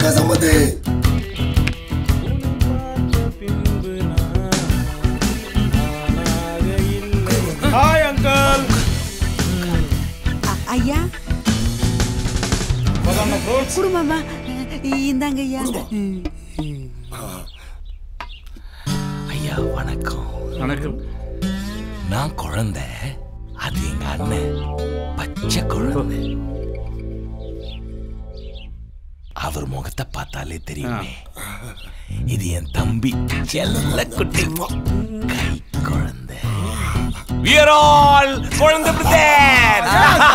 வணக்கம் சம்பந்தி hi uncle ஐயா பதான ஃப்ரூட்ஸ் குடும்பமா இந்தாங்க ஐயா ஐயா வணக்கம் வணக்கம் நான் குழந்தை அது எங்க அண்ணன் பச்சை குழந்தை அவர் முகத்தை பார்த்தாலே தெரியுமே இது என் தம்பி செல்ல குட்டி கை குழந்தை We are all குழந்தை பிரதேர்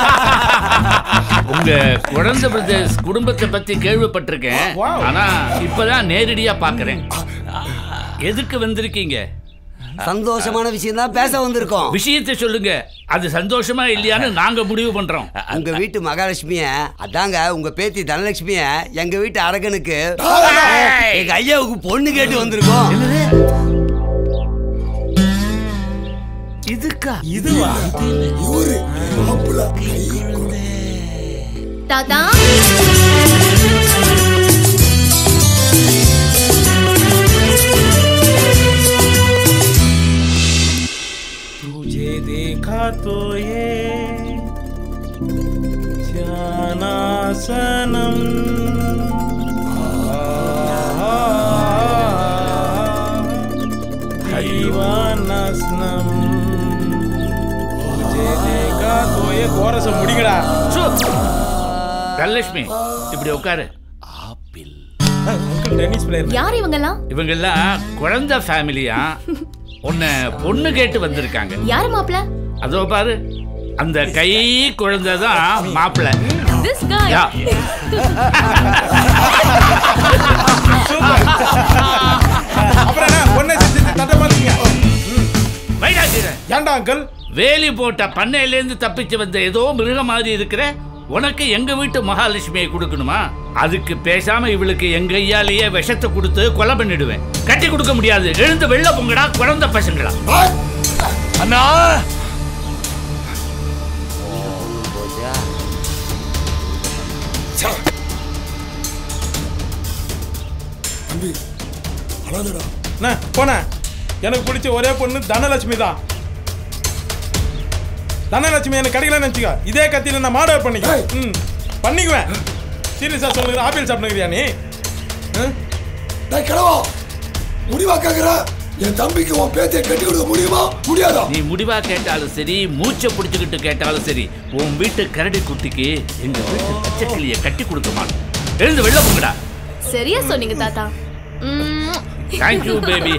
உங்க குழந்தை பிரதேஷ் குடும்பத்தை பத்தி கேள்விப்பட்டிருக்கேன் ஆனா இப்பதான் நேரடியா பாக்குறேன் எதுக்கு வந்திருக்கீங்க சந்தோஷமான விஷயம் தான் பேச வந்திருக்கோம் விஷயத்தை சொல்லுங்க அது சந்தோஷமா இல்லையான்னு நாங்க முடிவு பண்றோம் உங்க வீட்டு மகாலட்சுமிய அதாங்க உங்க பேத்தி தனலட்சுமிய எங்க வீட்டு அரகனுக்கு எங்க ஐயாவுக்கு பொண்ணு கேட்டு வந்திருக்கோம் இதுக்கா இதுவா இவரு மாப்பிள்ள கை தாத்தா तुझे देखा तो ये जाना सनम दीवाना सनम तुझे देखा तो ये கோரச முடிங்கடா தனலட்சுமி இப்படி உட்காரு ஆப்பிள் அங்கிள் டென்னிஸ் பிளேயர் யார் இவங்கெல்லாம் இவங்க எல்லாம் குழந்தை ஃபேமிலியா உன்னை பொண்ணு கேட்டு வந்திருக்காங்க யாரு மாப்ள அதோ பாரு அந்த கை குழந்தை தான் மாப்பிள்ளை திஸ் காய் யா. அப்புறம் என்ன பொண்ணை செஞ்சு தட்ட மாட்டீங்க வைடா கீழே. ஏன்டா அங்கிள் வேலி போட்ட பண்ணையிலேருந்து தப்பிச்சு வந்த ஏதோ மிருகம் மாதிரி இருக்கிற உனக்கு எங்க வீட்டு மகாலட்சுமியை கொடுக்கணுமா அதுக்கு பேசாம இவளுக்கு எங்க ஐயாலேயே விஷத்தை கொடுத்து கொலை பண்ணிடுவேன் கட்டி கொடுக்க முடியாது எழுந்து வெள்ள பொங்கடா குழந்தை பசங்களா அண்ணா தம்பி அழாதடா அண்ணா போனேன் எனக்கு பிடிச்ச ஒரே பொண்ணு தனலட்சுமி தான் தனலட்சுமி எனக்கு கிடைக்கலன்னு நினச்சிக்க இதே கத்தியில நான் மாடல் பண்ணிக்க ஏய். ம் பண்ணிக்குவேன் சீரியஸா சொல்லுங்க ஆப்பிள் சாப்பிடுங்கிறியா நீ ம்? டேய் கிழவா முடிவா கேக்குற என் தம்பிக்கு உன் பேத்தியை கட்டி கொடுக்க முடியுமா முடியாதா நீ முடிவா கேட்டாலும் சரி மூச்சை பிடிச்சுக்கிட்டு கேட்டாலும் சரி உன் வீட்டு கரடி குட்டிக்கு எங்க வீட்டு பச்சைக்கிளிய கட்டி கொடுக்க மாட்டோம் எழுந்து வெள்ள பொங்கடா சரியா சொன்னீங்க தாத்தா ம்ம். தேங்க்யூ பேபி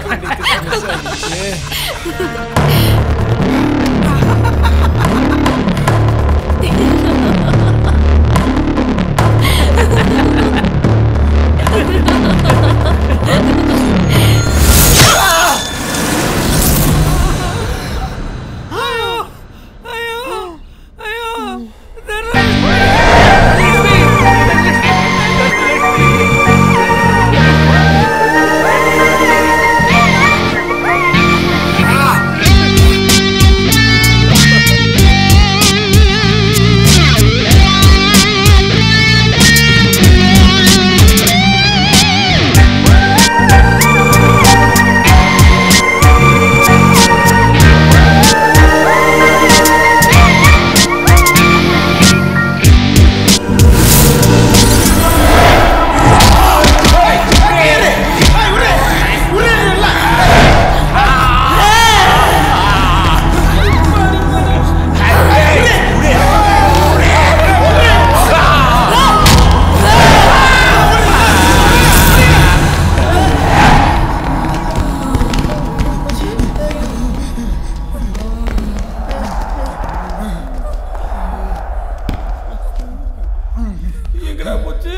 எங்கடா போச்சு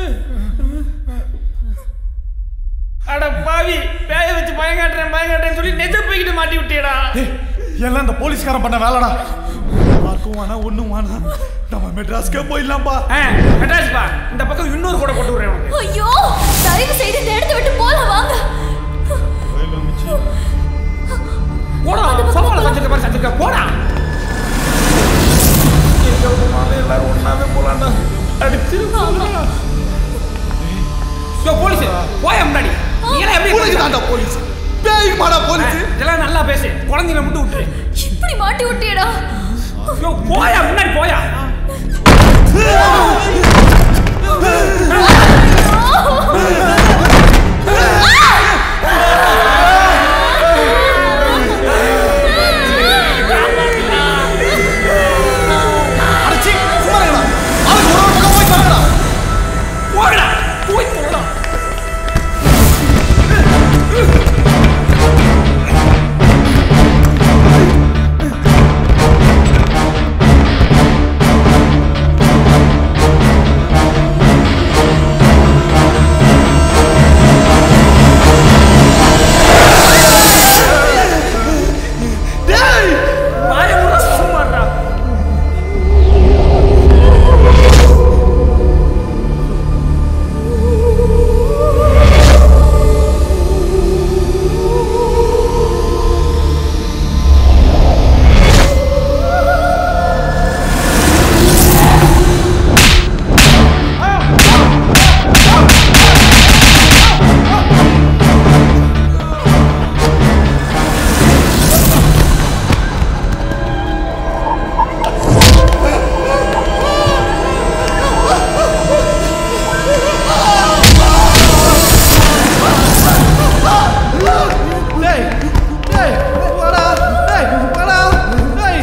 அட பாவி பேய வச்சு பயங்காட்டுறேன் பயங்காட்டுறேன்னு சொல்லி நெஜ போய்கிட்டு மாட்டி விட்டியடா எல்லாம் இந்த போலீஸ்காரன் பண்ண வேலைடா மார்க்கும் வேணாம் ஒண்ணும் வேணாம் நம்ம மெட்ராஸ்க்கே போயிடலாம்பா மெட்ராஸ்பா இந்த பக்கம் இன்னொரு கூட போட்டு விடுறேன் உனக்கு. ஐயோ தயவு செய்து இந்த இடத்தை விட்டு போலாம் வாங்க போடா சோஃபால சந்திருக்க மாதிரி சந்திருக்க போடா எங்க போனாலும் எல்லாரும் ஒண்ணாவே போலாம்டா அடிச்சிரு யோ போலீஸ் போய முன்னாடி நீ எல்லாம் எப்படி போலீஸ் தாண்டா போலீஸ் பேய் மாடா போலீஸ் இதெல்லாம் நல்லா பேசு குழந்தைங்களை மட்டும் விட்டுரு இப்படி மாட்டி விட்டியடா யோ போயா முன்னாடி போயா அடச்சி சும்மா இருடா ஆளுக்கு ஒரு ஒரு பக்கம் போய் பாருடா போடா போய் போடா டேய் வாய முறை சும்மாடா டேய் டேய் வாடா டேய் வாடா டேய்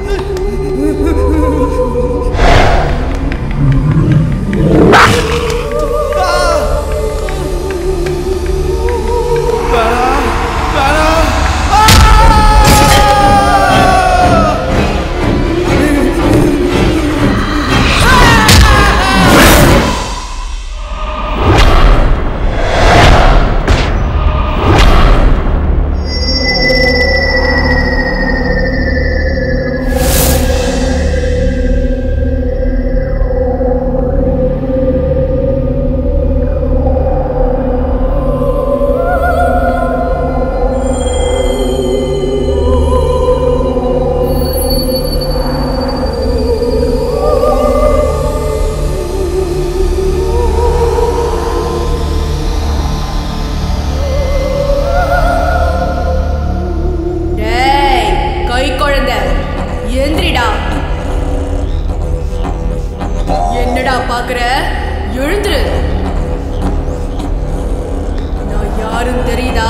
டேய் கை குழந்தை எந்திரிடா என்னடா பாக்குற எழுந்துரு நான் யாருன்னு தெரியுதா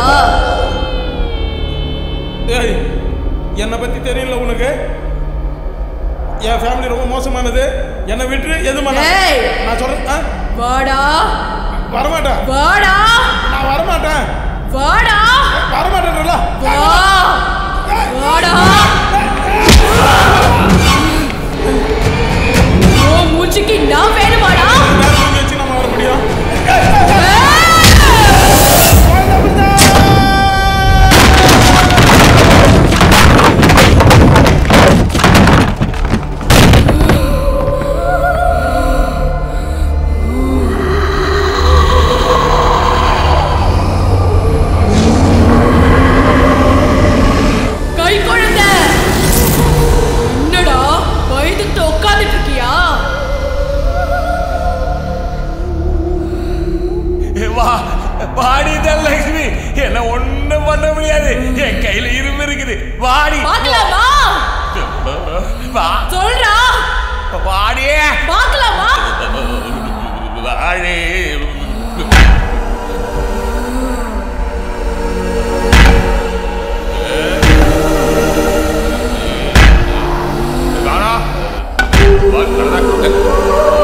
ஏய் என்னை பத்தி தெரியல உனக்கு என் ஃபேமிலி ரொம்ப மோசமானது என்னை விட்டு எது பண்ண ஏய்! நான் சொல்றேன் ஆ? வாடா வரமாட்டேன் வாடா நான் வரமாட்டேன் வாடா வரமாட்டேன்ல வா வாடா ஓ மூச்சுக்கு நான் வேணுமாடா வச்சு நம்ம வர முடியும் கை குழந்தை என்னடா வயதுட்டு உட்காந்துட்டு இருக்கியா வா வாடி தனலட்சுமி என்ன ஒண்ணும் பண்ண முடியாது என் கையில இரும்பு இருக்குது வாடி பார்க்கலாமா வா சொல்றா வாடி பார்க்கலாமா வாடி வேணா வா, நடந்தா.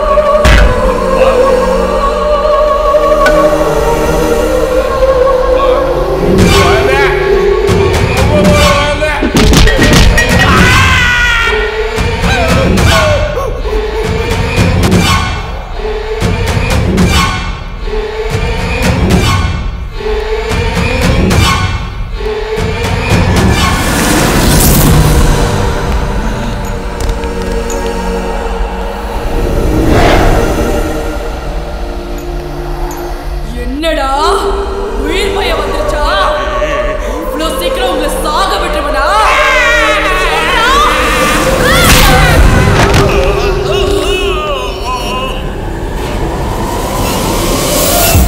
என்னடா உயிர் பயம் வந்துருச்சா இவ்வளோ சீக்கிரம் உங்களை சாக விட்டுருவனா சொல்றா?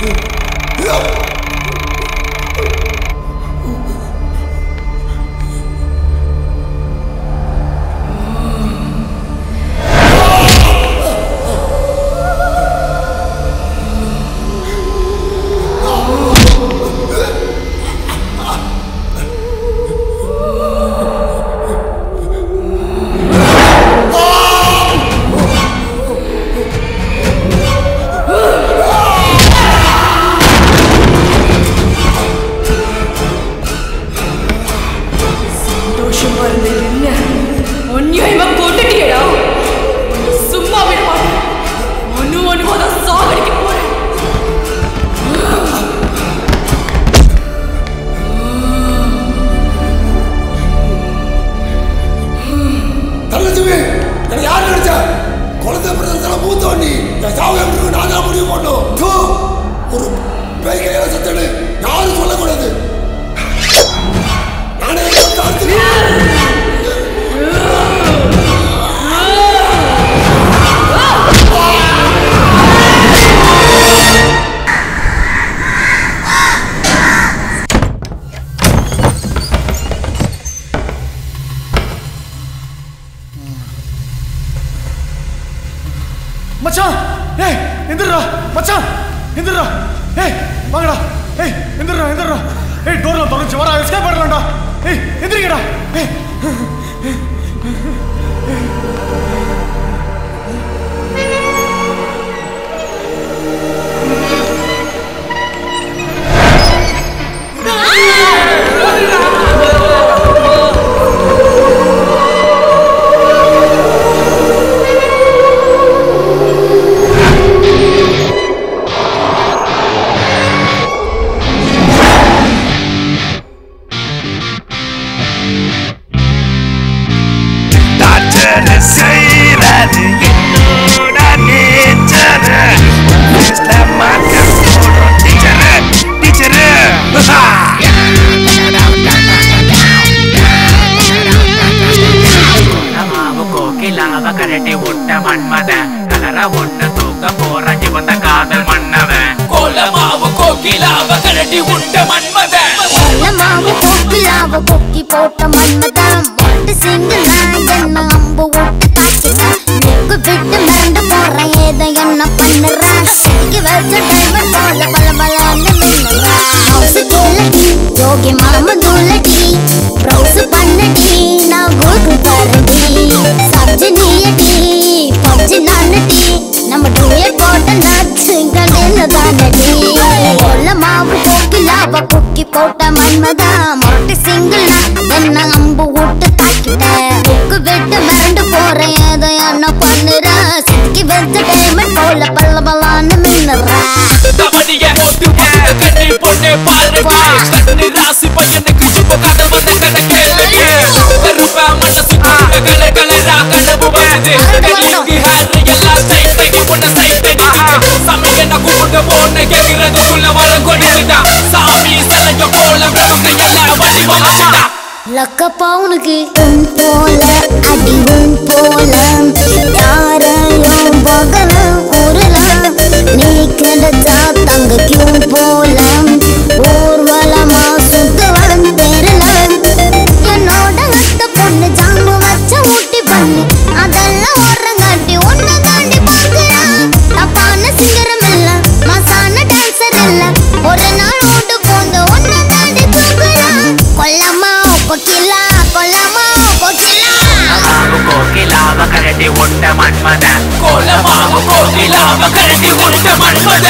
சந்தோஷமா இருந்தது என்ன அநியாயமா கொண்டுட்டியடா உன்னை சும்மா விட மாட்டேன் அணு அணுவா தான் சாகடிக்க போறேன் தள்ளச்சுமே என்னை யார் நினைச்சா குழந்தை பிறந்ததுல மூத்த வண்டி என் சாவு எப்படி இருக்கு நான் தான் முடிவு பண்ணோம் தூ, ஒரு பேய் கையில சத்தனு யாரும் சொல்லக்கூடாது நானே மச்சான் ஏய் எந்திரா மச்சான் எந்திரா ஏய் வாங்கடா ஏய் எந்திரா எந்திரா ஏய் டோர்லாம் திறந்துச்சு வரா எஸ்கேப் பண்ணலாம்டா ஏய் எந்திரிங்கடா ஏய் டாக்டர் செய்யறது என்னோட நேச்சர் ஆஃபீஸ்ல மார்க்க போடும் டீச்சர் டீச்சர் கோகிலாவ கரட்டி விட்ட மன்மத கலர ஒண்ணு தூக்க போறாண்டி வந்த காதல் மன்னவன் கோலமாவு கோகிலாவ கரட்டி விட்ட மன்மத மாவு கோக்கிலாவ கொக்கி போட்ட மன்மதான் மொட்டு சிங்கிள் என்ன அம்பு விட்டு தாக்கிட்டேன் முக்கு விட்டு மிரண்டு போறேன் ஏதோ என்ன பண்ணுறேன் சிரிக்கு வச்ச டைமண்ட் போல பல பலன்னு மின்னுறேன் ஹவுஸ் தூளடி யோகி மாம தூளடி ப்ரௌஸ் பண்ணடி நான் கூகுள் பாருடி சப்ஜி நீயடி பப்ஜி நானடி நம்ம டூயட் போட்ட நாச்சு கடையில் தானடி கொல்ல மாவு கோக்கிலாவ குக்கி போட்ட மன்மதா மொட்டை சிங்கிள் என்ன அம்பு விட்டு தாக்கிட்டேன் புக்கு விட்டு மிரண்டு போறேன் ஏதோ என்ன பண்ணுறேன் சிக்கி வச்ச டைமண்ட் போல பல்ல பல்லான்னு மின்னுறேன் கபடிய போட்டு போட்டு கண்ணி பொண்ணே பாருங்க கண்ணி ராசி பையனுக்கு சுப்ப கதை வந்த கதை கேளுங்க கருப்பா மனசு கூட கல கலரா கனவு வருது கண்ணுக்கு ஹேர் எல்லாம் சைட் பண்ணி பொண்ண சைட் அடிக்குது சாமி என்ன கூப்பிட்டு போன கேட்கறதுக்குள்ள வர கொடுக்குதான் சாமி சிலைய போல பிரபங்க எல்லாம் வடிவமைச்சுதான் லக்கப்பா உனக்கு உன் போல அடி உன் போல யாரையும் பகல உருளாம் நீ கிடைச்சா தங்கக்கும் போல ஊர்வலமா சுத்துவன் பெறலாம் என்னோட அத்த பொண்ணு ஜாமு வச்ச ஊட்டி பண்ணு அதெல்லாம் ஓரங்காட்டி ஒன்னு தாண்டி பார்க்கலாம் தப்பான சிங்கரம் இல்ல மசான டான்சர் இல்ல ஒரு நாள் ஓட்டு போந்து ஒன்னு தாண்டி தூக்கலாம் கொல்லமா பொக்கிலா கொல்லமா பொக்கிலா கோகிலாவ கரடி ஒட்ட மன்மத கோலமாவு கோகிலாவ கரடி ஒட்ட மன்மத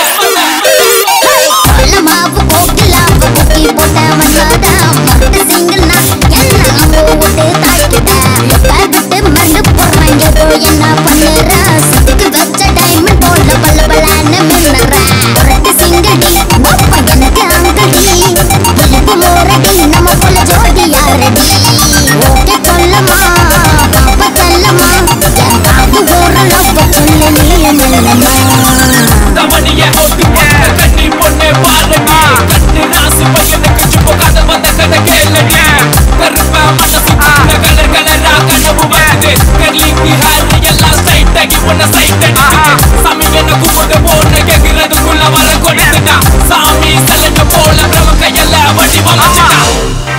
கொல்லமாவு கோக்கிலாவு பொக்கி போட்ட மன்மதா மொத்த சிங்கிள் நான் என்ன அம்பு விட்டு தாக்கிட்டேன் விட்டு மண்டு போடுறேன் ஏதோ என்ன பண்ணுற சிக்கு வச்ச டைமண்ட் போல பல்ல பல்லான்னு மின்னுறேன் ஒரட்டு சிங்கிள் டி ஒப்ப எனக்கு அங்கிள் டி இழுப்பு மூரடி நம்ம போல ஜோடி யாரடி ஓகே கொல்லமா பாப்பா செல்லமா என் பாபு ஒரு லவ் சொல்லு நீ மெல்லமா தமணிய ஒட்டுங்க கண்ணி பொண்ணே பாருங்க கண்ணி ராசி பையனுக்கு சுப்ப கதை வந்த கதை கேளுங்க கருப்பா மனசு கூட கலர் கலரா கனவு வருது கண்ணிக்கு ஹேர் எல்லாம் சைட் ஆகி பொண்ண சைட் அடிக்குது சாமி என்ன கூப்பிட்டு போன கேட்கறதுக்குள்ள வர ஆ